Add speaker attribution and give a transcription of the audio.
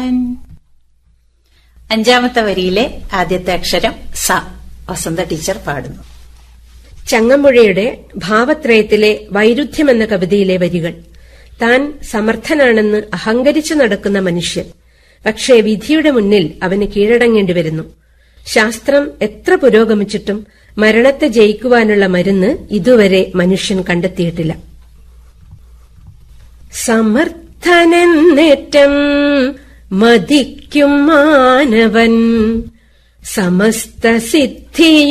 Speaker 1: സമർത്ഥൻ അഞ്ചാമത്തെ വരിയിലെ ആദ്യത്തെ അക്ഷരം സ വസന്ത ടീച്ചർ പാടുന്നു
Speaker 2: ചങ്ങമ്പുഴയുടെ ഭാവത്രയത്തിലെ വൈരുദ്ധ്യം എന്ന കവിതയിലെ വരികൾ താൻ സമർത്ഥനാണെന്ന് അഹങ്കരിച്ചു നടക്കുന്ന മനുഷ്യൻ പക്ഷേ വിധിയുടെ മുന്നിൽ അവന് കീഴടങ്ങേണ്ടി വരുന്നു ശാസ്ത്രം എത്ര പുരോഗമിച്ചിട്ടും മരണത്തെ ജയിക്കുവാനുള്ള മരുന്ന് ഇതുവരെ മനുഷ്യൻ കണ്ടെത്തിയിട്ടില്ല സമർത്ഥനെന്നേറ്റം മതിക്കും മാനവൻ സമസ്ത സിദ്ധി